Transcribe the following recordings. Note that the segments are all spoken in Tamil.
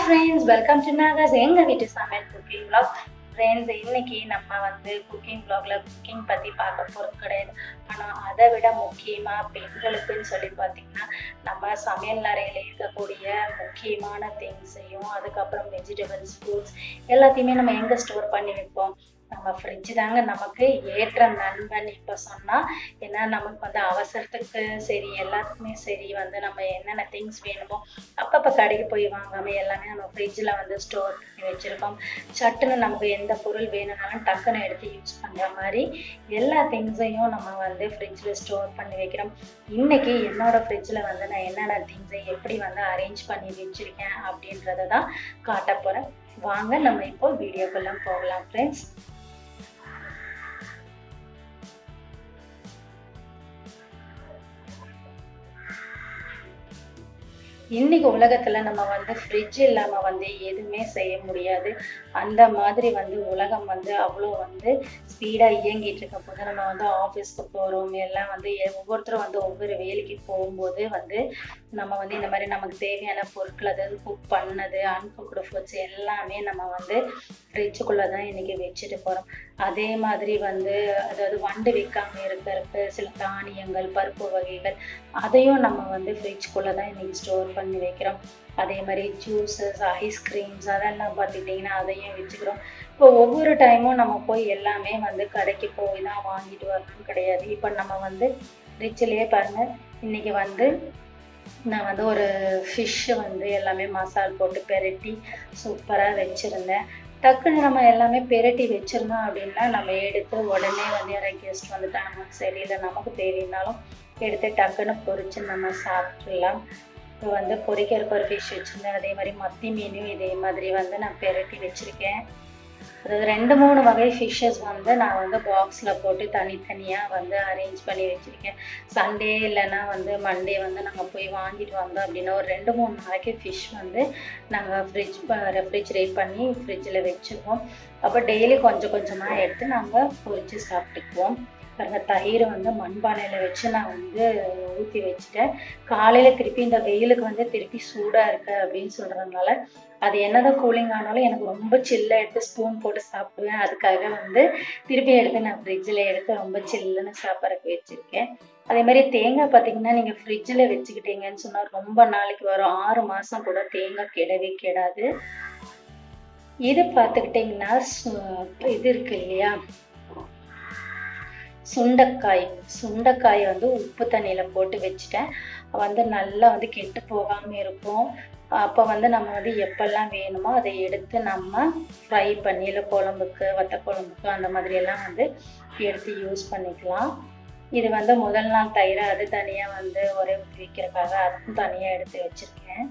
ஃப்ரெண்ட்ஸ் வெல்கம் டு நாகாஸ் எங்க வீட்டு சமையல் குக்கிங் vlog ஃப்ரெண்ட்ஸ் இன்னைக்கு நம்ம வந்து குக்கிங் vlogல குக்கிங் பத்தி பார்க்க போறது கிடையாது ஆனா அதை விட முக்கியமா பெண்களுக்குன்னு சொல்லி பார்த்தீங்கன்னா நம்ம சமையல் அறையில இருக்கக்கூடிய முக்கியமான திங்ஸையும் அதுக்கப்புறம் வெஜிடபிள்ஸ் ஃப்ரூட்ஸ் எல்லாத்தையுமே நம்ம எங்க ஸ்டோர் பண்ணி வைப்போம் நம்ம ஃப்ரிட்ஜ் தாங்க நமக்கு ஏற்ற நண்பன் இப்போ சொன்னால் ஏன்னா நமக்கு வந்து அவசரத்துக்கு சரி எல்லாத்துக்குமே சரி வந்து நம்ம என்னென்ன திங்ஸ் வேணுமோ அப்பப்போ கடைக்கு போய் வாங்காம எல்லாமே நம்ம ஃப்ரிட்ஜில் வந்து ஸ்டோர் பண்ணி வச்சுருக்கோம் சட்டுன்னு நமக்கு எந்த பொருள் வேணும்னாலும் டக்குன்னு எடுத்து யூஸ் பண்ணுற மாதிரி எல்லா திங்ஸையும் நம்ம வந்து ஃப்ரிட்ஜில் ஸ்டோர் பண்ணி வைக்கிறோம் இன்னைக்கு என்னோட ஃப்ரிட்ஜில் வந்து நான் என்னென்ன திங்ஸை எப்படி வந்து அரேஞ்ச் பண்ணி வச்சுருக்கேன் அப்படின்றத தான் காட்ட போகிறேன் வாங்க நம்ம இப்போ வீடியோக்குள்ள போகலாம் ஃப்ரெண்ட்ஸ் இன்னைக்கு உலகத்துல நம்ம வந்து ஃப்ரிட்ஜ் இல்லாம வந்து எதுவுமே செய்ய முடியாது அந்த மாதிரி வந்து உலகம் வந்து அவ்வளோ வந்து ஸ்பீடா இயங்கிட்டு இருக்க போது நம்ம வந்து ஆஃபீஸ்க்கு போறோம் எல்லாம் வந்து எ- ஒவ்வொருத்தரும் வந்து ஒவ்வொரு வேலைக்கு போகும்போது வந்து நம்ம வந்து இந்த மாதிரி நமக்கு தேவையான பொருட்கள் அதாவது குக் பண்ணது அன்குக்டு ஃபுட்ஸ் எல்லாமே நம்ம வந்து ஃப்ரிட்ஜுக்குள்ளே தான் இன்னைக்கு வச்சுட்டு போகிறோம் அதே மாதிரி வந்து அதாவது வண்டு வைக்காம இருக்கிறதுக்கு சில தானியங்கள் பருப்பு வகைகள் அதையும் நம்ம வந்து ஃப்ரிட்ஜ்குள்ளே தான் இன்னைக்கு ஸ்டோர் பண்ணி வைக்கிறோம் அதே மாதிரி ஜூஸஸ் ஐஸ்கிரீம்ஸ் அதெல்லாம் பார்த்துக்கிட்டிங்கன்னா அதையும் வச்சுக்கிறோம் இப்போ ஒவ்வொரு டைமும் நம்ம போய் எல்லாமே வந்து கடைக்கு போய் தான் வாங்கிட்டு வரணும் கிடையாது இப்போ நம்ம வந்து ஃப்ரிட்ஜ்லேயே பாருங்க இன்னைக்கு வந்து நான் வந்து ஒரு ஃபிஷ்ஷு வந்து எல்லாமே மசால் போட்டு பெரட்டி சூப்பராக வச்சுருந்தேன் டக்குன்னு நம்ம எல்லாமே பெரட்டி வச்சிருந்தோம் அப்படின்னா நம்ம எடுத்து உடனே வந்து யாராவது கெஸ்ட் வந்துட்டா நமக்கு சரியில்லை நமக்கு தேவைன்னாலும் எடுத்து டக்குன்னு பொரிச்சு நம்ம சாப்பிட்றலாம் இப்போ வந்து பொரிக்கிறதுக்கு ஒரு ஃபிஷ் வச்சுருந்தேன் அதே மாதிரி மத்தி மீனும் இதே மாதிரி வந்து நான் பெரட்டி வச்சுருக்கேன் அதாவது ரெண்டு மூணு வகை ஃபிஷ்ஷஸ் வந்து நான் வந்து பாக்ஸில் போட்டு தனித்தனியாக வந்து அரேஞ்ச் பண்ணி வச்சுருக்கேன் சண்டே இல்லைன்னா வந்து மண்டே வந்து நாங்கள் போய் வாங்கிட்டு வந்தோம் அப்படின்னா ஒரு ரெண்டு மூணு நாளைக்கு ஃபிஷ் வந்து நாங்கள் ஃப்ரிட்ஜ் ரெஃப்ரிஜரேட் பண்ணி ஃப்ரிட்ஜில் வச்சுருவோம் அப்போ டெய்லி கொஞ்சம் கொஞ்சமாக எடுத்து நாங்கள் பொரிச்சு சாப்பிட்டுக்குவோம் பாருங்க தயிர் வந்து மண்பானையில் வச்சு நான் வந்து ஊற்றி வச்சுட்டேன் காலையில் திருப்பி இந்த வெயிலுக்கு வந்து திருப்பி சூடாக இருக்கு அப்படின்னு சொல்கிறதுனால அது என்னதான் கூலிங் ஆனாலும் எனக்கு ரொம்ப சில்லாக எடுத்து ஸ்பூன் போட்டு சாப்பிடுவேன் அதுக்காக வந்து திருப்பி எடுத்து நான் ஃப்ரிட்ஜில் எடுத்து ரொம்ப சில்லுன்னு சாப்பிட்றதுக்கு வச்சுருக்கேன் அதே மாதிரி தேங்காய் பார்த்தீங்கன்னா நீங்கள் ஃப்ரிட்ஜில் வச்சுக்கிட்டீங்கன்னு சொன்னால் ரொம்ப நாளைக்கு வரும் ஆறு மாதம் கூட தேங்காய் கெடவே கெடாது இது பார்த்துக்கிட்டிங்கன்னா சு- இது இருக்கு இல்லையா சுண்டைக்காய் சுண்டைக்காயை வந்து உப்பு தண்ணியில் போட்டு வச்சுட்டேன் வந்து நல்லா வந்து கெட்டு போகாமல் இருக்கும் அப்போ வந்து நம்ம வந்து எப்பெல்லாம் வேணுமோ அதை எடுத்து நம்ம ஃப்ரை பண்ணி இல்லை குழம்புக்கு வத்த குழம்புக்கு அந்த மாதிரி எல்லாம் வந்து எடுத்து யூஸ் பண்ணிக்கலாம் இது வந்து முதல் நாள் தயிர் அது தனியாக வந்து ஒரே ஊற்றி வைக்கிறதுக்காக அதுவும் தனியாக எடுத்து வச்சுருக்கேன்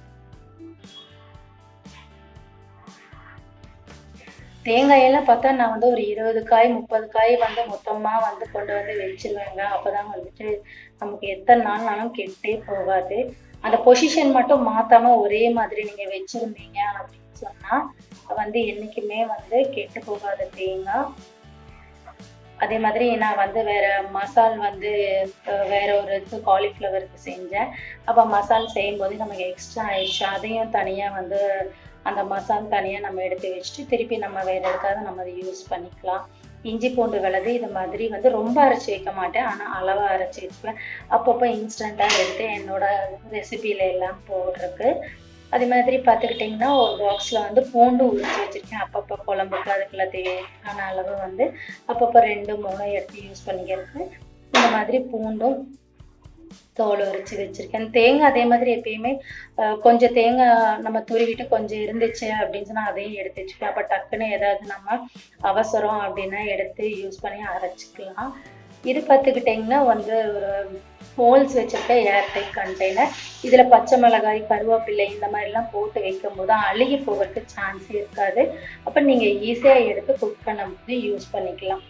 தேங்காயெல்லாம் பார்த்தா நான் வந்து ஒரு இருபது காய் முப்பது காய் வந்து மொத்தமாக வந்து கொண்டு வந்து வச்சிருவேங்க அப்பதான் வந்துட்டு நமக்கு எத்தனை நாள்னாலும் கெட்டே போகாது அந்த பொசிஷன் மட்டும் மாத்தாம ஒரே மாதிரி நீங்க வச்சிருந்தீங்க அப்படின்னு சொன்னா வந்து என்னைக்குமே வந்து கெட்டு போகாத தேங்காய் அதே மாதிரி நான் வந்து வேற மசால் வந்து அஹ், வேற ஒரு இது காலிஃப்ளவருக்கு செஞ்சேன் அப்போ மசால் செய்யும்போது நமக்கு எக்ஸ்ட்ரா ஆயிடுச்சு அதையும் தனியாக வந்து அந்த மசால் தனியாக நம்ம எடுத்து வச்சுட்டு திருப்பி நம்ம வேற எதுக்காவது நம்ம அதை யூஸ் பண்ணிக்கலாம் இஞ்சி பூண்டு விளது இது மாதிரி வந்து ரொம்ப அரைச்சி வைக்க மாட்டேன் ஆனால் அளவாக அரைச்சி வச்சுப்பேன் அப்பப்போ இன்ஸ்டண்ட்டாக எடுத்து என்னோட ரெசிபியில எல்லாம் போடுறதுக்கு அதே மாதிரி பார்த்துக்கிட்டிங்கன்னா ஒரு பாக்ஸில் வந்து பூண்டு உரிச்சு வச்சுருக்கேன் அப்பப்போ குழம்புக்கு அதுக்குள்ள தேவையான அளவு வந்து அப்பப்போ ரெண்டு மூணு எடுத்து யூஸ் பண்ணிக்கிறதுக்கு இந்த மாதிரி பூண்டும் தோல் உரிச்சு வச்சிருக்கேன் தேங்காய் அதே மாதிரி எப்பயுமே அஹ், கொஞ்சம் தேங்காய் நம்ம துருவிட்டு கொஞ்சம் இருந்துச்சு அப்படின்னு சொன்னா அதையும் எடுத்து வச்சுப்பேன் அப்போ டக்குன்னு ஏதாவது நம்ம அவசரம் அப்படின்னா எடுத்து யூஸ் பண்ணி அரைச்சிக்கலாம் இது பார்த்துக்கிட்டிங்கன்னா வந்து ஒரு ஹோல்ஸ் வச்சிருக்க ஏர்டைட் கண்டெய்னர் இதில் பச்சை மிளகாய் கருவேப்பிலை இந்த மாதிரிலாம் போட்டு வைக்கும் போது அழுகி போகிறதுக்கு சான்ஸே இருக்காது அப்போ நீங்கள் ஈஸியாக எடுத்து குக் பண்ணும்போது யூஸ் பண்ணிக்கலாம்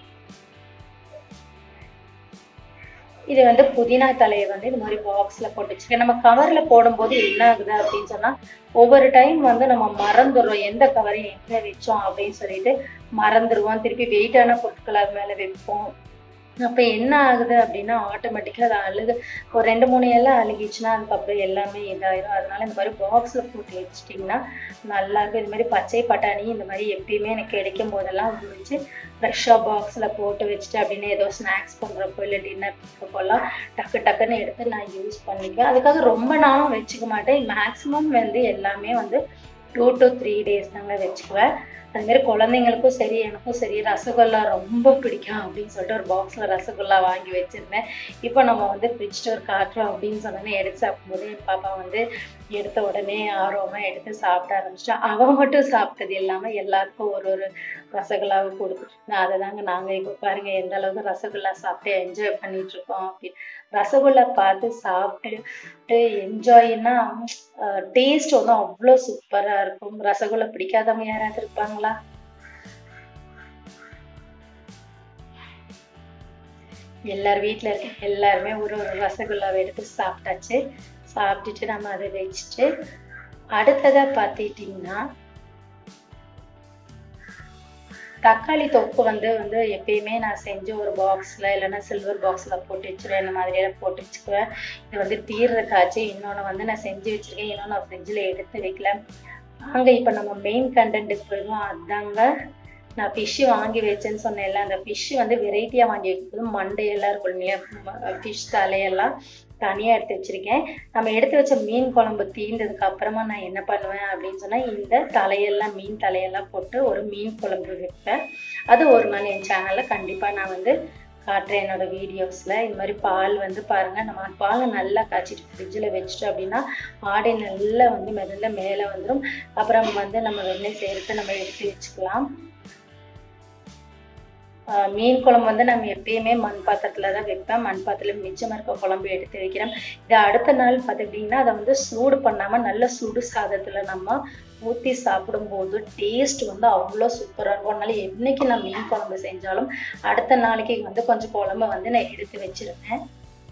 இது வந்து புதினா தலையை வந்து இந்த மாதிரி பாக்ஸ்ல போட்டு வச்சிருக்கேன் நம்ம கவர்ல போடும்போது என்ன ஆகுது அப்படின்னு சொன்னா ஒவ்வொரு டைம் வந்து நம்ம மறந்துடுறோம் எந்த கவரையும் எங்க வச்சோம் அப்படின்னு சொல்லிட்டு மறந்துடுவோம் திருப்பி வெயிட்டான பொருட்களை அது மேல வைப்போம் அப்போ என்ன ஆகுது அப்படின்னா ஆட்டோமேட்டிக்காக அது அழுகு ஒரு ரெண்டு மூணு எல்லாம் அழுகிச்சுன்னா அதுக்கப்புறம் எல்லாமே இதாயிரும் அதனால இந்த மாதிரி பாக்ஸில் போட்டு வச்சிட்டிங்கன்னா நல்லா இருக்கும் இது மாதிரி பச்சை பட்டாணி இந்த மாதிரி எப்பயுமே எனக்கு கிடைக்கும் போதெல்லாம் உரிச்சு ஃப்ரெஷ்ஷாக பாக்ஸில் போட்டு வச்சுட்டு அப்படின்னு ஏதோ ஸ்நாக்ஸ் பண்ணுறப்போ இல்லை டின்னர் பண்ணுறப்போலாம் டக்கு டக்குன்னு எடுத்து நான் யூஸ் பண்ணிக்குவேன் அதுக்காக ரொம்ப நாளும் வச்சுக்க மாட்டேன் மேக்ஸிமம் வந்து எல்லாமே வந்து டூ டு த்ரீ டேஸ் தாங்க வச்சுக்குவேன் அது மாதிரி குழந்தைங்களுக்கும் சரி எனக்கும் சரி ரசகுல்லா ரொம்ப பிடிக்கும் அப்படின்னு சொல்லிட்டு ஒரு பாக்ஸில் ரசகுல்லா வாங்கி வச்சிருந்தேன் இப்போ நம்ம வந்து ஃப்ரிட்ஜ் ஸ்டோர் காட்டுறோம் அப்படின்னு சொன்னோன்னே எடுத்து சாப்பிடும்போது என் பாப்பா வந்து எடுத்த உடனே ஆர்வமாக எடுத்து சாப்பிட ஆரம்பிச்சிட்டா அவன் மட்டும் சாப்பிட்டது இல்லாமல் எல்லாருக்கும் ஒரு ஒரு ரசகுல்லாவை கொடுத்து நான் அதை தாங்க நாங்கள் இப்போ பாருங்க எந்த அளவுக்கு ரசகுல்லா சாப்பிட்டு என்ஜாய் பண்ணிட்டு இருக்கோம் அப்படின்னு ரசகுல்லா பார்த்து சாப்பிட்டு என்ஜாய்னா டேஸ்ட் வந்து அவ்வளோ சூப்பராக இருக்கும் ரசகுல்லா பிடிக்காதவங்க யாராவது இருப்பாங்களா எல்லார் வீட்டில் இருக்க எல்லாருமே ஒரு ஒரு ரசகுல்லாவை எடுத்து சாப்பிட்டாச்சு சாப்பிட்டுட்டு நம்ம அதை வச்சுட்டு அடுத்ததாக பார்த்துட்டிங்கன்னா தக்காளி தொக்கு வந்து வந்து எப்பயுமே நான் செஞ்சு ஒரு பாக்ஸில் இல்லைன்னா சில்வர் பாக்ஸில் போட்டு வச்சுருவேன் இந்த மாதிரியெல்லாம் போட்டு வச்சுக்குவேன் இது வந்து தீர்றதுக்காச்சு இன்னொன்று வந்து நான் செஞ்சு வச்சுருக்கேன் இன்னொன்று நான் ஃப்ரிட்ஜில் எடுத்து வைக்கல அங்கே இப்போ நம்ம மெயின் கண்டென்ட்டுக்கு போயிடுவோம் அதாங்க நான் ஃபிஷ்ஷு வாங்கி வச்சேன்னு சொன்னேன்ல அந்த ஃபிஷ்ஷு வந்து வெரைட்டியாக வாங்கி வைக்கும்போது மண்டையெல்லாம் இருக்கும் இல்லையா ஃபிஷ் தலையெல்லாம் தனியாக எடுத்து வச்சுருக்கேன் நம்ம எடுத்து வச்ச மீன் குழம்பு தீர்ந்ததுக்கு அப்புறமா நான் என்ன பண்ணுவேன் அப்படின்னு சொன்னால் இந்த தலையெல்லாம் மீன் தலையெல்லாம் போட்டு ஒரு மீன் குழம்பு வைப்பேன் அது ஒரு நாள் என் சேனலில் கண்டிப்பாக நான் வந்து காட்டுறேன் என்னோட வீடியோஸில் இந்த மாதிரி பால் வந்து பாருங்கள் நம்ம பாலை நல்லா காய்ச்சிட்டு ஃப்ரிட்ஜில் வச்சுட்டோம் அப்படின்னா ஆடை நல்லா வந்து மெதல்ல மேலே வந்துடும் அப்புறம் வந்து நம்ம வெண்ணெய் சேர்த்து நம்ம எடுத்து வச்சுக்கலாம் மீன் குழம்பு வந்து நம்ம எப்பயுமே மண் பாத்திரத்துல தான் வைப்பேன் மண் பாத்திரத்துல மிச்சம் இருக்க குழம்பு எடுத்து வைக்கிறேன் இது அடுத்த நாள் பார்த்துக்கிட்டிங்கன்னா அதை வந்து சூடு பண்ணாமல் நல்ல சுடு சாதத்தில் நம்ம ஊற்றி சாப்பிடும்போது டேஸ்ட் வந்து அவ்வளோ சூப்பராக இருக்கும் அதனால என்னைக்கு நான் மீன் குழம்பு செஞ்சாலும் அடுத்த நாளைக்கு வந்து கொஞ்சம் குழம்பு வந்து நான் எடுத்து வச்சிருவேன்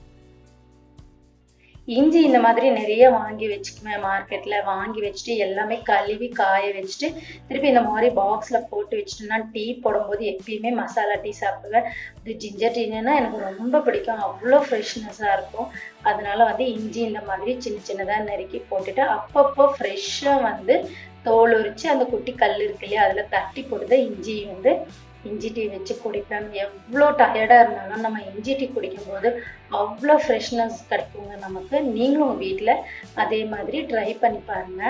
இஞ்சி இந்த மாதிரி நிறைய வாங்கி வச்சுக்குவேன் மார்க்கெட்ல வாங்கி வச்சுட்டு எல்லாமே கழுவி காய வச்சுட்டு திருப்பி இந்த மாதிரி பாக்ஸ்ல போட்டு வச்சுட்டோம்னா டீ போடும்போது எப்பயுமே மசாலா டீ சாப்பிடுவேன் இது ஜிஞ்சர் டீனா எனக்கு ரொம்ப பிடிக்கும் அவ்வளோ ஃப்ரெஷ்னஸாக இருக்கும் அதனால வந்து இஞ்சி இந்த மாதிரி சின்ன சின்னதாக நறுக்கி போட்டுட்டு அப்பப்போ ஃப்ரெஷ்ஷாக வந்து தோல் உரிச்சு அந்த குட்டி கல் இருக்கு இல்லையா அதில் தட்டி போட்டு இஞ்சி வந்து இஞ்சி டீ வச்சு குடிப்பேன் எவ்வளோ டயர்டாக இருந்தாலும் நம்ம இஞ்சி டீ குடிக்கும்போது அவ்வளோ ஃப்ரெஷ்னஸ் கிடைக்குங்க நமக்கு நீங்களும் உங்கள் வீட்டில் அதே மாதிரி ட்ரை பண்ணி பாருங்க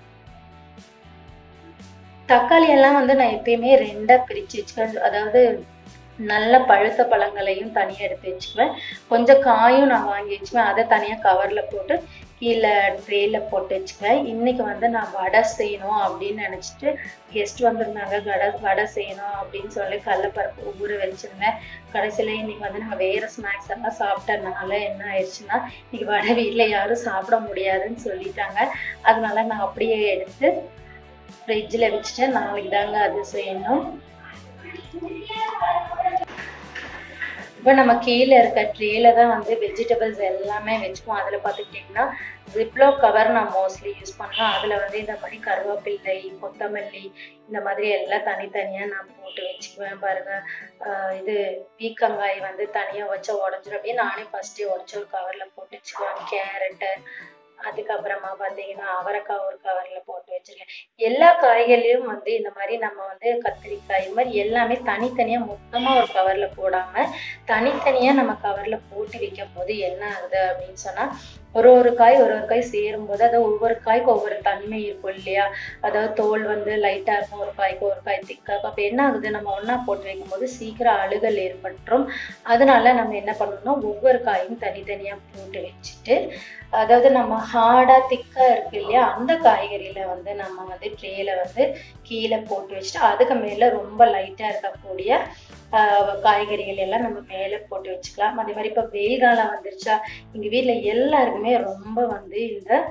தக்காளி எல்லாம் வந்து நான் எப்பயுமே ரெண்டாக பிரித்து வச்சுக்குவேன் அதாவது நல்ல பழுத்த பழங்களையும் தனியாக எடுத்து வச்சுக்குவேன் கொஞ்சம் காயும் நான் வாங்கி வச்சுக்குவேன் அதை தனியாக கவரில் போட்டு கீழே ட்ரேயில் போட்டு வச்சுக்குவேன் இன்னைக்கு வந்து நான் வடை செய்யணும் அப்படின்னு நினச்சிட்டு கெஸ்ட் வந்திருந்தாங்க வடை வடை செய்யணும் அப்படின்னு சொல்லி கடலப்பருப்பு ஊற வச்சிருந்தேன் கடைசியில் இன்னைக்கு வந்து நம்ம வேறு ஸ்நாக்ஸ் எல்லாம் சாப்பிட்டனால என்ன ஆயிடுச்சுன்னா இன்னைக்கு வடை வீட்டில் யாரும் சாப்பிட முடியாதுன்னு சொல்லிட்டாங்க அதனால நான் அப்படியே எடுத்து ஃப்ரிட்ஜில் வச்சுட்டேன் நாளைக்கு தாங்க அது செய்யணும் இப்போ நம்ம கீழே இருக்க ட்ரேல தான் வந்து வெஜிடபிள்ஸ் எல்லாமே வச்சுக்குவோம் அதில் பார்த்துக்கிட்டிங்கன்னா ஜிப்லோ கவர் நான் மோஸ்ட்லி யூஸ் பண்ணுவேன் அதில் வந்து இந்த மாதிரி கருவேப்பிள்ளை கொத்தமல்லி இந்த மாதிரி எல்லாம் தனித்தனியாக நான் போட்டு வச்சுக்குவேன் பாருங்க இது பீக்கங்காய் வந்து தனியாக வச்சா உடஞ்சிரும் அப்படின்னு நானே ஃபஸ்ட்டே உடச்சி ஒரு கவரில் போட்டு வச்சுக்குவேன் கேரட்டு அதுக்கப்புறமா பார்த்தீங்கன்னா அவரைக்காய் ஒரு கவரில் போட்டு வச்சிருக்கேன் எல்லா காய்கறிலையும் வந்து இந்த மாதிரி நம்ம வந்து கத்திரிக்காய் இந்த மாதிரி எல்லாமே தனித்தனியாக மொத்தமாக ஒரு கவரில் போடாமல் தனித்தனியாக நம்ம கவரில் போட்டு வைக்கும் போது என்ன ஆகுது அப்படின்னு சொன்னால் ஒரு ஒரு காய் ஒரு ஒரு காய் சேரும்போது அது ஒவ்வொரு காய்க்கு ஒவ்வொரு தன்மை இருக்கும் இல்லையா அதாவது தோல் வந்து லைட்டாக இருக்கும் ஒரு காய்க்கு ஒரு காய் திக்காக இருக்கும் அப்போ என்ன ஆகுது நம்ம ஒன்றா போட்டு வைக்கும்போது சீக்கிரம் அழுகல் ஏற்பட்டுரும் அதனால நம்ம என்ன பண்ணணும்னா ஒவ்வொரு காயும் தனித்தனியாக போட்டு வச்சுட்டு அதாவது நம்ம ஹார்டாக திக்காக இருக்கு இல்லையா அந்த காய்கறியில் வந்து நம்ம வந்து ட்ரேல வந்து கீழே போட்டு வச்சுட்டு அதுக்கு மேலே ரொம்ப லைட்டாக இருக்கக்கூடிய காய்கறிகள் எல்லாம் நம்ம மேலே போட்டு வச்சுக்கலாம் அதே மாதிரி இப்போ வெயில் காலம் வந்துருச்சா எங்கள் வீட்டில் எல்லாருக்குமே ரொம்ப வந்து இந்த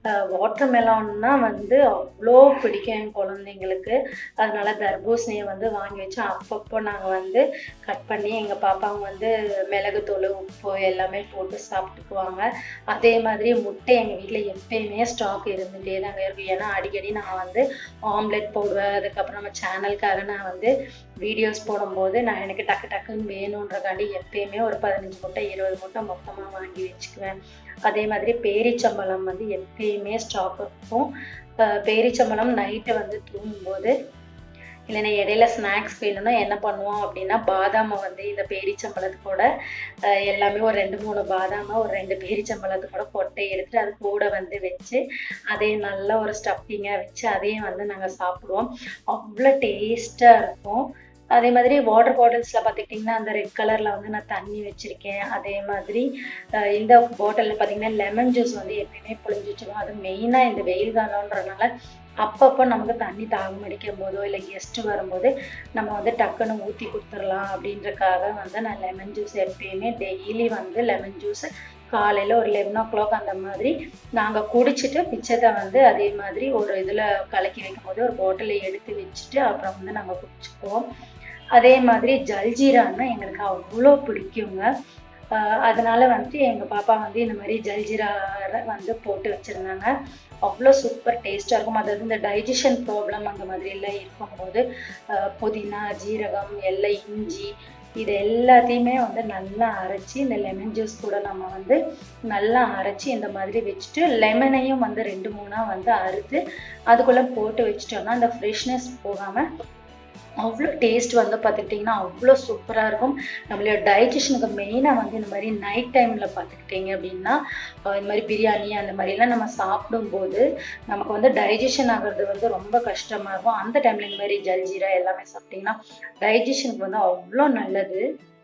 வாட்டர் மெலான்னா வந்து அவ்வளோ பிடிக்கும் என் குழந்தைங்களுக்கு அதனால தர்பூசணியை வந்து வாங்கி வச்சு அப்பப்போ நாங்கள் வந்து கட் பண்ணி எங்கள் பாப்பாங்க வந்து மிளகுத்தூள் உப்பு எல்லாமே போட்டு சாப்பிட்டுக்குவாங்க அதே மாதிரி முட்டை எங்கள் வீட்டில் எப்பயுமே ஸ்டாக் இருந்துகிட்டே தாங்க இருக்கும் ஏன்னா அடிக்கடி நான் வந்து ஆம்லெட் போடுவேன் அதுக்கப்புறம் நம்ம சேனலுக்காக நான் வந்து வீடியோஸ் போடும்போது நான் எனக்கு டக்கு டக்குன்னு வேணுன்றக்காண்டி எப்பயுமே ஒரு பதினஞ்சு முட்டை இருபது முட்டை மொத்தமாக வாங்கி வச்சுக்குவேன் அதே மாதிரி பேரிச்சம்பழம் வந்து எப்பயுமே ஸ்டாக் இருக்கும் அஹ் பேரிச்சம்பழம் நைட்டு வந்து தூங்கும்போது இல்லைன்னா இடையில ஸ்நாக்ஸ் வேணும்னா என்ன பண்ணுவோம் அப்படின்னா பாதாமை வந்து இந்த பேரிச்சம்பழத்து கூட அஹ் எல்லாமே ஒரு ரெண்டு மூணு பாதாமை ஒரு ரெண்டு பேரிச்சம்பழத்து கூட கொட்டை எடுத்துட்டு அது கூட வந்து வச்சு அதே நல்ல ஒரு ஸ்டஃப்பிங்காக வச்சு அதையும் வந்து நாங்கள் சாப்பிடுவோம் அவ்வளோ டேஸ்ட்டாக இருக்கும் அதே மாதிரி வாட்டர் பாட்டில்ஸில் பார்த்துக்கிட்டிங்கன்னா அந்த ரெட் கலரில் வந்து நான் தண்ணி வச்சுருக்கேன் அதே மாதிரி அஹ் இந்த பாட்டிலில் பார்த்தீங்கன்னா லெமன் ஜூஸ் வந்து எப்பயுமே புழிஞ்சு வச்சுருவோம் அது மெயினாக இந்த வெயில் காலம்ன்றனால அப்பப்போ நமக்கு தண்ணி தாகம் அடிக்கும் போதோ இல்லை கெஸ்ட்டு வரும்போது நம்ம வந்து டக்குன்னு ஊற்றி கொடுத்துடலாம் அப்படின்றக்காக வந்து நான் லெமன் ஜூஸ் எப்பயுமே டெய்லி வந்து லெமன் ஜூஸ் காலையில் ஒரு லெவன் ஓ கிளாக் அந்த மாதிரி நாங்கள் குடிச்சிட்டு மிச்சத்தை வந்து அதே மாதிரி ஒரு இதில் கலக்கி வைக்கும்போது ஒரு பாட்டிலில் எடுத்து வச்சுட்டு அப்புறம் வந்து நாங்கள் குடிச்சுக்குவோம் அதே மாதிரி ஜல்ஜீரான்னா எங்களுக்கு அவ்வளோ பிடிக்குங்க ஆஹ் அதனால வந்துட்டு எங்கள் பாப்பா வந்து இந்த மாதிரி ஜல்ஜீரா வந்து போட்டு வச்சுருந்தாங்க அவ்வளோ சூப்பர் டேஸ்ட்டாக இருக்கும் அதாவது இந்த டைஜஷன் ப்ராப்ளம் அந்த மாதிரி எல்லாம் இருக்கும்போது ஆஹ் புதினா ஜீரகம் எல்லை இஞ்சி இது எல்லாத்தையுமே வந்து நல்லா அரைச்சி இந்த லெமன் ஜூஸ் கூட நம்ம வந்து நல்லா அரைச்சி இந்த மாதிரி வச்சுட்டு லெமனையும் வந்து ரெண்டு மூணாக வந்து அறுத்து அதுக்குள்ளே போட்டு வச்சிட்டோம்னா அந்த ஃப்ரெஷ்னஸ் போகாமல் அவ்வளோ டேஸ்ட் வந்து பார்த்துக்கிட்டிங்கன்னா அவ்வளோ சூப்பராக இருக்கும் நம்மளோட டைஜஷனுக்கு மெயினாக வந்து இந்த மாதிரி நைட் டைமில் பார்த்துக்கிட்டிங்க அப்படின்னா அஹ் இந்த மாதிரி பிரியாணி அந்த மாதிரிலாம் நம்ம சாப்பிடும்போது நமக்கு வந்து டைஜஷன் ஆகிறது வந்து ரொம்ப கஷ்டமாக இருக்கும் அந்த டைமில் இந்த மாதிரி ஜல்ஜீரா எல்லாமே சாப்பிட்டிங்கன்னா டைஜஷனுக்கு வந்து அவ்வளோ நல்லது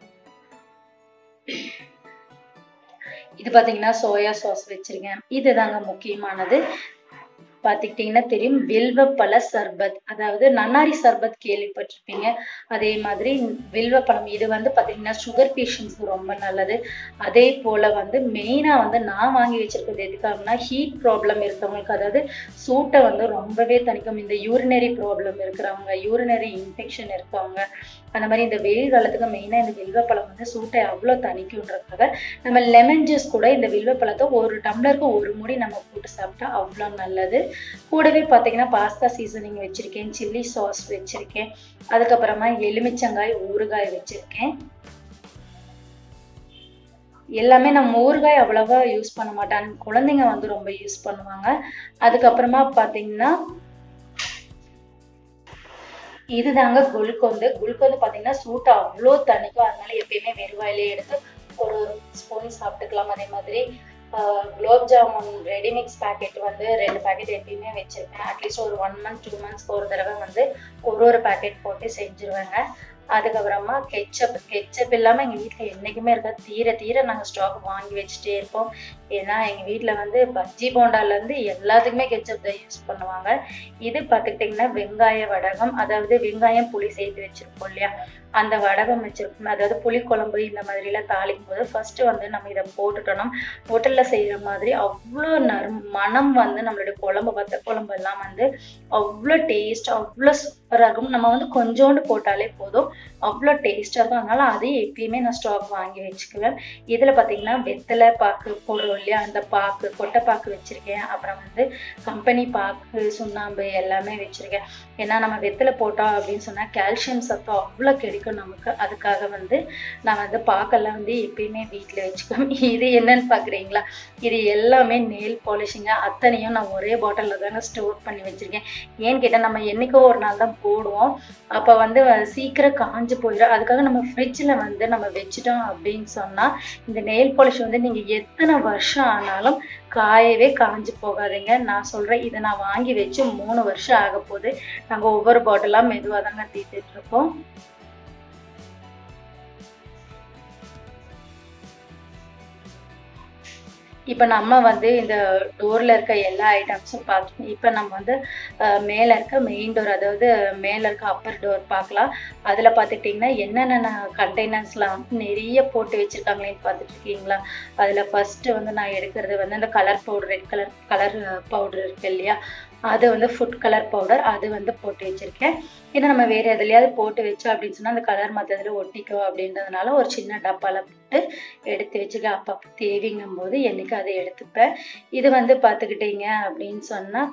இது பார்த்தீங்கன்னா சோயா சாஸ் வச்சிருக்கேன் இதுதாங்க முக்கியமானது பார்த்துக்கிட்டிங்கன்னா தெரியும் வில்வப்பழ சர்பத் அதாவது நன்னாரி சர்பத் கேள்விப்பட்டிருப்பீங்க அதே மாதிரி வில்வப்பழம் இது வந்து பார்த்தீங்கன்னா சுகர் பேஷண்ட்ஸ்க்கு ரொம்ப நல்லது அதே போல் வந்து மெயினாக வந்து நான் வாங்கி வச்சிருக்கிறது எதுக்காகனா ஹீட் ப்ராப்ளம் இருக்கவங்களுக்கு அதாவது சூட்டை வந்து ரொம்பவே தணிக்கும் இந்த யூரினரி ப்ராப்ளம் இருக்கிறவங்க யூரினரி இன்ஃபெக்ஷன் இருக்கவங்க அந்த மாதிரி இந்த வெயில் காலத்துக்கு மெயினாக இந்த வில்வப்பழம் வந்து சூட்டை அவ்வளோ தணிக்குன்றதுக்காக நம்ம லெமன் ஜூஸ் கூட இந்த வில்வப்பழத்தை ஒரு டம்ளருக்கு ஒரு முடி நம்ம போட்டு சாப்பிட்டா அவ்வளோ நல்லது கூடவே பார்த்தீங்கன்னா பாஸ்தா சீசனிங் வச்சுருக்கேன் சில்லி சாஸ் வச்சுருக்கேன் அதுக்கப்புறமா எலுமிச்சங்காய் ஊறுகாய் வச்சுருக்கேன் எல்லாமே நம்ம ஊறுகாய் அவ்வளவா யூஸ் பண்ண மாட்டாங்க குழந்தைங்க வந்து ரொம்ப யூஸ் பண்ணுவாங்க அதுக்கப்புறமா பார்த்தீங்கன்னா இதுதாங்க குல்கொந்து குல்கொந்து பார்த்தீங்கன்னா சூட்டை அவ்வளோ தணிக்கும் அதனால எப்பயுமே வெறுவாயிலே எடுத்து ஒரு ஒரு ஸ்பூன் சாப்பிட்டுக்கலாம் அதே மாதிரி குலோப் ஜாமுன் ரெடிமிக்ஸ் பேக்கெட் வந்து ரெண்டு பேக்கெட் எப்பயுமே வச்சிருப்பேன் அட்லீஸ்ட் ஒரு ஒன் மந்த் டூ மந்த்ஸ்க்கு ஒரு தடவை வந்து ஒரு ஒரு பேக்கெட் போட்டு செஞ்சுருவேங்க அதுக்கப்புறமா கெச்சப் கெச்சப் இல்லாமல் எங்கள் வீட்டில் என்றைக்குமே இருக்காது தீர தீர நாங்கள் ஸ்டாக் வாங்கி வச்சுட்டே இருப்போம் ஏன்னா எங்கள் வீட்டில் வந்து பஜ்ஜி போண்டாலேருந்து எல்லாத்துக்குமே கெச்சப் தான் யூஸ் பண்ணுவாங்க இது பார்த்துக்கிட்டிங்கன்னா வெங்காய வடகம் அதாவது வெங்காயம் புளி சேர்த்து வச்சுருப்போம் இல்லையா அந்த வடகம் வச்சிருக்கோம் அதாவது புளிக்குழம்பு இந்த மாதிரிலாம் தாளிக்கும் போது ஃபர்ஸ்ட் வந்து நம்ம இதை போட்டுட்டோம்னா ஹோட்டலில் செய்கிற மாதிரி அவ்வளோ நறு மனம் வந்து நம்மளுடைய குழம்பு வத்த குழம்பு எல்லாம் வந்து அவ்வளோ டேஸ்ட் அவ்வளோ சூப்பராக இருக்கும் நம்ம வந்து கொஞ்சோண்டு போட்டாலே போதும் அவ்வளோ டேஸ்ட்டாக இருக்கும் அதனால அதையும் எப்பயுமே நான் ஸ்டாக் வாங்கி வச்சுக்குவேன் இதில் பார்த்தீங்கன்னா வெத்தலை பாக்கு போடுறோம் இல்லையா அந்த பாக்கு கொட்டை பாக்கு வச்சுருக்கேன் அப்புறம் வந்து கம்பெனி பாக்கு சுண்ணாம்பு எல்லாமே வச்சுருக்கேன் ஏன்னா நம்ம வெத்தலை போட்டோம் அப்படின்னு சொன்னால் கால்சியம் சத்தம் அவ்வளோ கிடைக்கும் நமக்கு அதுக்காக வந்து நான் வந்து பாக்கெல்லாம் வந்து எப்பயுமே வீட்டில் வச்சுக்குவேன் இது என்னன்னு பார்க்குறீங்களா இது எல்லாமே நெயில் பாலிஷிங்க அத்தனையும் நான் ஒரே பாட்டிலில் தாங்க ஸ்டோர் பண்ணி வச்சுருக்கேன் ஏன்னு கேட்டால் நம்ம என்றைக்கோ ஒரு நாள் தான் போடுவோம் அப்போ வந்து சீக்கிரம் காஞ்சு போயிடும் அதுக்காக நம்ம ஃப்ரிட்ஜில் வந்து நம்ம வச்சுட்டோம் அப்படின்னு சொன்னால் இந்த நெயில் பாலிஷ் வந்து நீங்கள் எத்தனை வருஷம் ஆனாலும் காயவே காஞ்சு போகாதீங்க நான் சொல்கிறேன் இதை நான் வாங்கி வச்சு மூணு வருஷம் ஆக போகுது நாங்கள் ஒவ்வொரு பாட்டிலாக மெதுவாக தாங்க தீர்த்துட்டு இருக்கோம் இப்போ நம்ம வந்து இந்த டோரில் இருக்க எல்லா ஐட்டம்ஸும் பார்த்துக்கணும் இப்போ நம்ம வந்து மேலே இருக்க மெயின் டோர் அதாவது மேலே இருக்க அப்பர் டோர் பார்க்கலாம் அதில் பார்த்துக்கிட்டிங்கன்னா என்னென்ன கண்டெய்னர்ஸ்லாம் வந்து நிறைய போட்டு வச்சுருக்காங்களேன்னு பார்த்துட்டு இருக்கீங்களா அதில் ஃபஸ்ட்டு வந்து நான் எடுக்கிறது வந்து அந்த colour powder red colour colour powder இருக்கு இல்லையா அது வந்து ஃபுட் கலர் பவுடர் அது வந்து போட்டு வச்சுருக்கேன் ஏன்னா நம்ம வேறு எதுலையாவது போட்டு வச்சோம் அப்படின்னு சொன்னால் அந்த கலர் மற்றதில் ஒட்டிக்கும் அப்படின்றதுனால ஒரு சின்ன டப்பாவில் போட்டு எடுத்து வச்சுக்க அப்பப்போ தேவைங்கும் போது என்னைக்கு அதை எடுத்துப்பேன் இது வந்து பார்த்துக்கிட்டீங்க அப்படின்னு சொன்னால்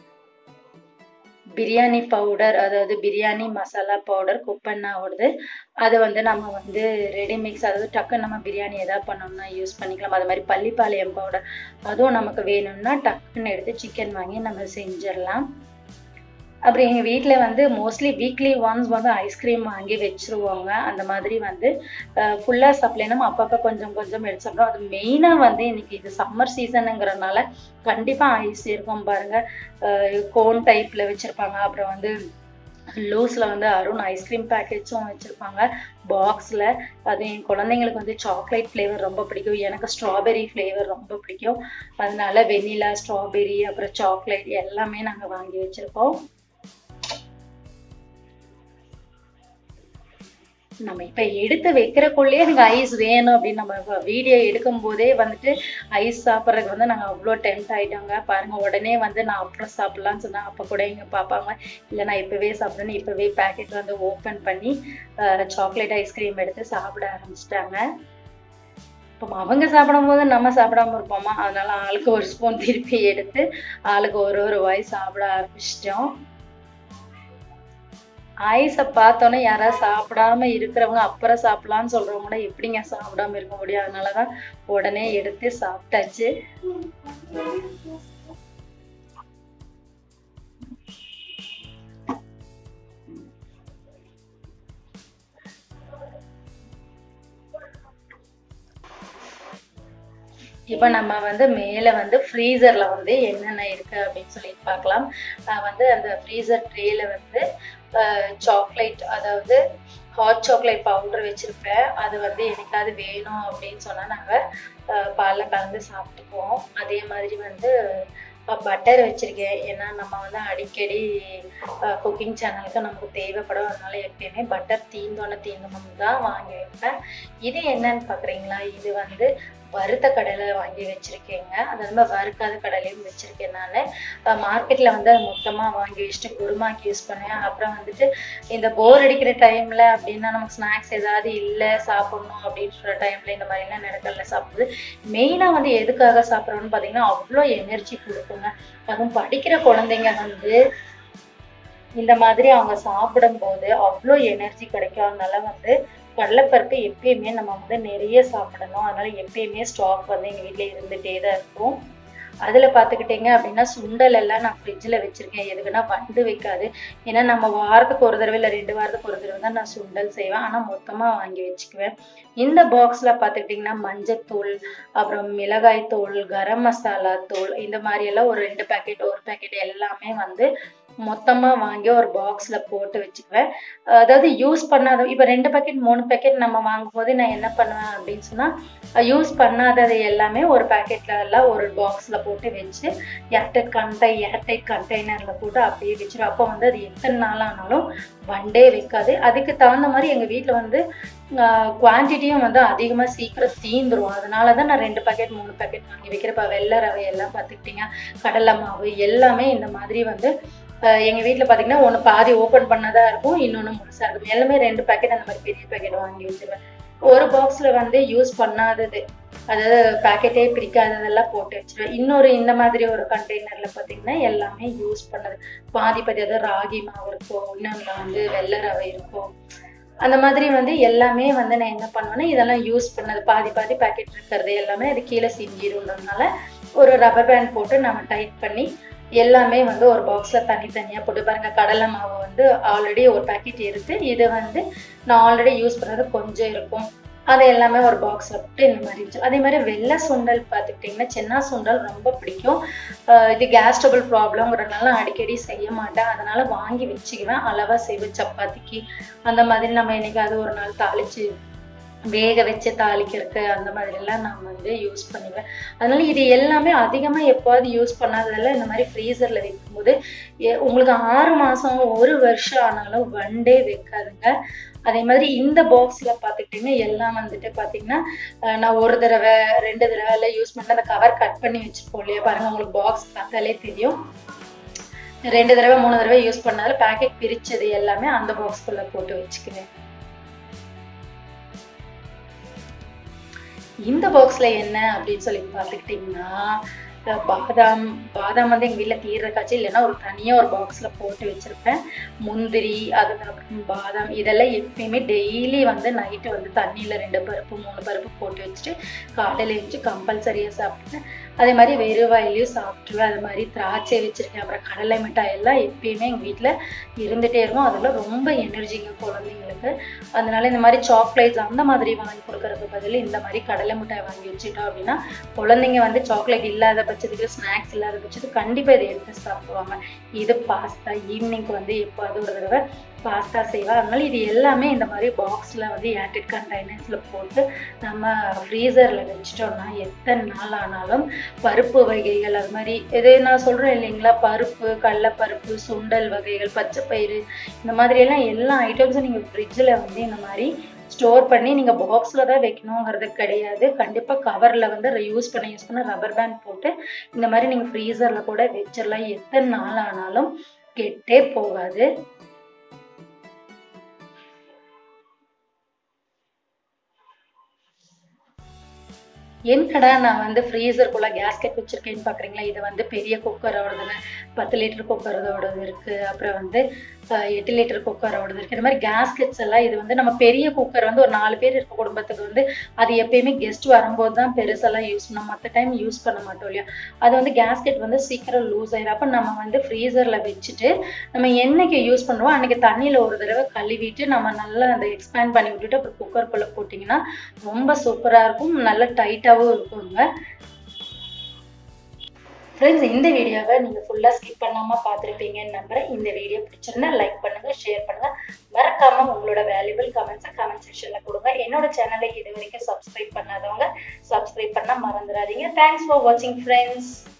பிரியாணி பவுடர் அதாவது பிரியாணி மசாலா பவுடர் குப்பண்ணாவோடது அது வந்து நம்ம வந்து ரெடி மிக்ஸ் அதாவது டக்குன்னு நம்ம பிரியாணி எதாவது பண்ணோம்னா யூஸ் பண்ணிக்கலாம் அது மாதிரி பள்ளிப்பாளையம் பவுடர் அதுவும் நமக்கு வேணும்னா டக்குன்னு எடுத்து சிக்கன் வாங்கி நம்ம செஞ்சிடலாம் அப்புறம் எங்கள் வீட்டில் வந்து மோஸ்ட்லி வீக்லி ஒன்ஸ் வந்து ஐஸ்கிரீம் வாங்கி வச்சுருவாங்க அந்த மாதிரி வந்து ஃபுல்லாக சப்ளை நம்ம அப்பப்போ கொஞ்சம் கொஞ்சம் எடுத்து சாப்பிடுவோம் அது மெயினாக வந்து இன்னைக்கு இது சம்மர் சீசனுங்கிறனால கண்டிப்பாக ஐஸ் இருக்கும் பாருங்கள் கோன் டைப்பில் வச்சுருப்பாங்க அப்புறம் வந்து லூஸில் வந்து அருண் ஐஸ்கிரீம் பேக்கெட்ஸும் வச்சுருப்பாங்க பாக்ஸில் அது என் குழந்தைங்களுக்கு வந்து சாக்லேட் ஃப்ளேவர் ரொம்ப பிடிக்கும் எனக்கு ஸ்ட்ராபெரி ஃப்ளேவர் ரொம்ப பிடிக்கும் அதனால வெனிலா ஸ்ட்ராபெரி அப்புறம் சாக்லேட் எல்லாமே நாங்கள் வாங்கி வச்சுருக்கோம் நம்ம இப்போ எடுத்து வைக்கிறக்குள்ளேயே எனக்கு ஐஸ் வேணும் அப்படின்னு நம்ம வீடியோ எடுக்கும் போதே வந்துட்டு ஐஸ் சாப்பிட்றதுக்கு வந்து நாங்கள் அவ்வளோ டெம்ட் ஆகிட்டோங்க பாருங்கள் உடனே வந்து நான் அப்புறம் சாப்பிட்லான்னு சொன்னேன் அப்போ கூட எங்கள் பாப்பாங்க இல்லை நான் இப்போவே சாப்பிட்றேன்னு இப்போவே பேக்கெட் வந்து ஓப்பன் பண்ணி சாக்லேட் ஐஸ்கிரீம் எடுத்து சாப்பிட ஆரம்பிச்சிட்டாங்க இப்போ அவங்க சாப்பிடும் போது நம்ம சாப்பிடாம இருப்போமா அதனால ஆளுக்கு ஒரு ஸ்பூன் திருப்பி எடுத்து ஆளுக்கு ஒரு ஒரு வாய் சாப்பிட ஆரம்பிச்சிட்டோம் ஐஸை பார்த்தோன்னே யாராவது சாப்பிடாம இருக்கிறவங்க அப்புறம் சாப்பிடலான்னு சொல்றவங்க கூட எப்படிங்க சாப்பிடாம இருக்க முடியும் அதனாலதான் உடனே எடுத்து சாப்பிட்டாச்சு இப்போ நம்ம வந்து மேலே வந்து ஃப்ரீசரில் வந்து என்னென்ன இருக்குது அப்படின்னு சொல்லி பார்க்கலாம் நான் வந்து அந்த ஃப்ரீசர் ட்ரேல வந்து சாக்லேட் அதாவது ஹாட் சாக்லேட் பவுடர் வச்சுருப்பேன் அது வந்து எனக்காவது வேணும் அப்படின்னு சொன்னால் நாங்கள் பாலில் கலந்து சாப்பிட்டுக்குவோம் அதே மாதிரி வந்து பட்டர் வச்சுருக்கேன் ஏன்னா நம்ம வந்து அடிக்கடி குக்கிங் சேனலுக்கு நமக்கு தேவைப்படும் அதனால எப்பயுமே பட்டர் தீந்தோன்னு தீந்தோன்னு தான் வாங்கி வைப்பேன் இது என்னன்னு பார்க்குறீங்களா இது வந்து வறுத்த கடலை வாங்கி வச்சிருக்கேங்க அது வந்து வறுக்காத கடலையும் வச்சிருக்கேன் நான் மார்க்கெட்ல வந்து அது மொத்தமாக வாங்கி வச்சுட்டு குருமாக்கு யூஸ் பண்ணுவேன் அப்புறம் வந்துட்டு இந்த போர் அடிக்கிற டைம்ல அப்படின்னா நமக்கு ஸ்நாக்ஸ் ஏதாவது இல்லை சாப்பிடணும் அப்படின்ற டைம்ல இந்த மாதிரிலாம் நிலக்கடல சாப்பிடுது மெயினாக வந்து எதுக்காக சாப்பிட்றோம்னு பார்த்தீங்கன்னா அவ்வளோ எனர்ஜி கொடுக்குங்க அதுவும் படிக்கிற குழந்தைங்க வந்து இந்த மாதிரி அவங்க சாப்பிடும்போது அவ்வளோ எனர்ஜி கிடைக்கும் அதனால வந்து கடலைப்பருப்பு எப்பயுமே நம்ம வந்து நிறைய சாப்பிடணும் அதனால எப்பயுமே ஸ்டாக் வந்து எங்கள் வீட்டில் இருந்துகிட்டே தான் இருக்கும் அதில் பார்த்துக்கிட்டிங்க அப்படின்னா சுண்டல் எல்லாம் நான் ஃப்ரிட்ஜில் வச்சுருக்கேன் எதுக்குன்னா வண்டு வைக்காது ஏன்னா நம்ம வாரத்துக்கு ஒரு தடவை இல்லை ரெண்டு வாரத்துக்கு ஒரு தடவை தான் நான் சுண்டல் செய்வேன் ஆனால் மொத்தமாக வாங்கி வச்சுக்குவேன் இந்த பாக்ஸில் பார்த்துக்கிட்டிங்கன்னா மஞ்சத்தூள் அப்புறம் மிளகாய் தூள் கரம் மசாலா தூள் இந்த மாதிரி எல்லாம் ஒரு ரெண்டு பேக்கெட் ஒரு பேக்கெட் எல்லாமே வந்து மொத்தமாக வாங்கி ஒரு பாக்ஸில் போட்டு வச்சுக்குவேன் அதாவது யூஸ் பண்ணாத இப்போ ரெண்டு பேக்கெட் மூணு பேக்கெட் நம்ம வாங்கும் போது நான் என்ன பண்ணுவேன் அப்படின்னு சொன்னால் யூஸ் பண்ணாதது எல்லாமே ஒரு பேக்கெட்ல எல்லாம் ஒரு பாக்ஸில் போட்டு வச்சு ஏர்டைட் கண்டை ஏர்டைட் கண்டெய்னரில் போட்டு அப்படியே வச்சிடும் அப்போ வந்து அது எத்தனை நாள் ஆனாலும் வண்டே வைக்காது அதுக்கு தகுந்த மாதிரி எங்கள் வீட்டில் வந்து குவான்டிட்டியும் வந்து அதிகமாக சீக்கிரம் தீந்துரும் அதனால தான் நான் ரெண்டு பேக்கெட் மூணு பேக்கெட் வாங்கி வைக்கிறேன் இப்போ வெள்ளை ரவை எல்லாம் பார்த்துக்கிட்டிங்க கடலை மாவு எல்லாமே இந்த மாதிரி வந்து எங்கள் வீட்டில் பார்த்தீங்கன்னா ஒன்று பாதி ஓப்பன் பண்ணதாக இருக்கும் இன்னொன்று முழுசாக இருக்கும் எல்லாமே ரெண்டு பேக்கெட் அந்த மாதிரி பெரிய பேக்கெட் வாங்கி வச்சிருவேன் ஒரு பாக்ஸில் வந்து யூஸ் பண்ணாதது அதாவது பேக்கெட்டே பிரிக்காததெல்லாம் போட்டு வச்சிருவேன் இன்னொரு இந்த மாதிரி ஒரு கண்டெய்னரில் பார்த்தீங்கன்னா எல்லாமே யூஸ் பண்ணது பாதி பாதி அதாவது ராகி மாவு இருக்கும் இன்னொன்று வந்து வெள்ளை ரவை இருக்கும் அந்த மாதிரி வந்து எல்லாமே வந்து நான் என்ன பண்ணுவேன்னா இதெல்லாம் யூஸ் பண்ணது பாதி பாதி பேக்கெட் இருக்கிறது எல்லாமே அது கீழே சிஞ்சிருன்றதுனால ஒரு ரப்பர் பேண்ட் போட்டு நம்ம டைட் பண்ணி எல்லாமே வந்து ஒரு பாக்ஸில் தனித்தனியாக போட்டு பாருங்கள் கடலை மாவு வந்து ஆல்ரெடி ஒரு பேக்கெட் இருக்குது இது வந்து நான் ஆல்ரெடி யூஸ் பண்ணுறது கொஞ்சம் இருக்கும் அதை எல்லாமே ஒரு பாக்ஸில் போட்டு இந்த மாதிரி வச்சு அதே மாதிரி வெள்ளை சுண்டல் பார்த்துக்கிட்டிங்கன்னா சென்னா சுண்டல் ரொம்ப பிடிக்கும் இது கேஸ் ட்ரபிள் ப்ராப்ளம்ங்கிறதுனால அடிக்கடி செய்ய மாட்டேன் அதனால் வாங்கி வச்சுக்குவேன் அளவாக செய்வேன் சப்பாத்திக்கு அந்த மாதிரி நம்ம என்னைக்காவது ஒரு நாள் தாளித்து வேக வச்சு தாளிக்கிறதுக்கு அந்த மாதிரிலாம் நான் வந்து யூஸ் பண்ணுவேன் அதனால இது எல்லாமே அதிகமாக எப்போவாது யூஸ் பண்ணாததெல்லாம் இந்த மாதிரி ஃப்ரீசரில் வைக்கும்போது எ- உங்களுக்கு ஆறு மாதம் ஒரு வருஷம் ஆனாலும் ஒன் டே வைக்காதுங்க அதே மாதிரி இந்த பாக்ஸில் பார்த்துக்கிட்டிங்கன்னா எல்லாம் வந்துட்டு பார்த்தீங்கன்னா அஹ் நான் ஒரு தடவை ரெண்டு தடவை எல்லாம் யூஸ் பண்ணி அந்த கவர் கட் பண்ணி வச்சுருப்போம் இல்லையா பாருங்க உங்களுக்கு பாக்ஸ் பார்த்தாலே தெரியும் ரெண்டு தடவை மூணு தடவை யூஸ் பண்ணாலும் பேக்கெட் பிரிச்சது எல்லாமே அந்த பாக்ஸ்குள்ளே போட்டு வச்சுக்குவேன் இந்த பாக்ஸ்ல என்ன அப்படின்னு சொல்லி பார்த்துக்கிட்டிங்கன்னா அஹ் பாதாம் பாதாம் வந்து எங்கள் வீட்டில் தீர்றக்காச்சு இல்லைன்னா ஒரு தனியாக ஒரு பாக்ஸில் போட்டு வச்சுருப்பேன் முந்திரி அதுக்கப்புறம் பாதாம் இதெல்லாம் எப்பயுமே டெய்லி வந்து நைட்டு வந்து தண்ணியில் ரெண்டு பருப்பு மூணு பருப்பு போட்டு வச்சுட்டு காலையில் எழுந்துச்சு கம்பல்சரியாக சாப்பிட்டேன் அதே மாதிரி வெறும் வாயிலையும் சாப்பிட்ருவேன் அது மாதிரி திராட்சை வச்சுருக்கேன் அப்புறம் கடலை மிட்டாய் எல்லாம் எப்பயுமே எங்கள் வீட்டில் இருந்துகிட்டே இருக்கும் அதெல்லாம் ரொம்ப எனர்ஜிங்க குழந்தைங்களுக்கு அதனால இந்த மாதிரி சாக்லேட்ஸ் அந்த மாதிரி வாங்கி கொடுக்கறதுக்கு பதில் இந்த மாதிரி கடலை மிட்டாய் வாங்கி வச்சுட்டோம் அப்படின்னா குழந்தைங்க வந்து சாக்லேட் இல்லாத பட்சத்துக்கு ஸ்நாக்ஸ் இல்லாத பட்சத்துக்கு கண்டிப்பாக இதை எடுத்து சாப்பிடுவாங்க இது பாஸ்தா ஈவினிங்க்கு வந்து எப்போது ஒரு தடவை பாஸ்தா செய்வேன் அதனால இது எல்லாமே இந்த மாதிரி பாக்ஸில் வந்து ஏர்டெட் கண்டெய்னர்ஸில் போட்டு நம்ம ஃப்ரீசரில் வச்சிட்டோம்னா எத்தனை நாள் ஆனாலும் பருப்பு வகைகள் அது மாதிரி இது நான் சொல்கிறேன் இல்லைங்களா பருப்பு கடலைப்பருப்பு சுண்டல் வகைகள் பச்சைப்பயிறு இந்த மாதிரி எல்லாம் எல்லா ஐட்டம்ஸும் நீங்கள் ஃப்ரிட்ஜில் வந்து இந்த மாதிரி ஸ்டோர் பண்ணி நீங்கள் பாக்ஸில் தான் வைக்கணுங்கிறது கிடையாது கண்டிப்பாக கவரில் வந்து யூஸ் பண்ண யூஸ் பண்ண ரப்பர் பேண்ட் போட்டு இந்த மாதிரி நீங்கள் ஃப்ரீசரில் கூட வச்சிடலாம் எத்தனை நாள் ஆனாலும் கெட்டே போகாது என்னடா நான் வந்து ஃப்ரீசருக்குள்ள கேஸ்கெட் வச்சிருக்கேன்னு பார்க்குறீங்களா இது வந்து பெரிய குக்கரோடதுங்க பத்து லிட்டர் குக்கரோடது இருக்கு அப்புறம் வந்து அஹ், எட்டு லிட்டர் குக்கரோடது இருக்கு இந்த மாதிரி கேஸ்கெட்ஸ் எல்லாம் இது வந்து நம்ம பெரிய குக்கர் வந்து ஒரு நாலு பேர் இருக்க குடும்பத்துக்கு வந்து அது எப்பயுமே கெஸ்ட் வரும்போது தான் பெருசெல்லாம் யூஸ் பண்ணோம் மற்ற டைம் யூஸ் பண்ண மாட்டோம் இல்லையா அது வந்து கேஸ்கெட் வந்து சீக்கிரம் லூஸ் ஆயிடும் அப்போ நம்ம வந்து ஃப்ரீசரில் வச்சுட்டு நம்ம என்னைக்கு யூஸ் பண்ணுறோம் அன்னைக்கு தண்ணியில் ஒரு தடவை கழுவிட்டு நம்ம நல்லா அந்த எக்ஸ்பேண்ட் பண்ணி விட்டுட்டு அப்புறம் குக்கருக்குள்ளே போட்டிங்கன்னா ரொம்ப சூப்பராக இருக்கும் நல்ல டைட்டாகவும் இருக்குங்க ஃப்ரெண்ட்ஸ் இந்த வீடியோவை நீங்கள் ஃபுல்லாக ஸ்கிப் பண்ணாமல் பார்த்துருப்பீங்கன்னு நம்புறேன் இந்த வீடியோ பிடிச்சிருந்தா லைக் பண்ணுங்க ஷேர் பண்ணுங்க மறக்காம உங்களோட வேல்யூபிள் கமெண்ட்ஸை கமெண்ட் செக்ஷனில் கொடுங்க என்னோட சேனலை இது வரைக்கும் சப்ஸ்கிரைப் பண்ணாதவங்க சப்ஸ்கிரைப் பண்ண மறந்துடாதீங்க தேங்க்ஸ் ஃபார் வாட்சிங் ஃப்ரெண்ட்ஸ்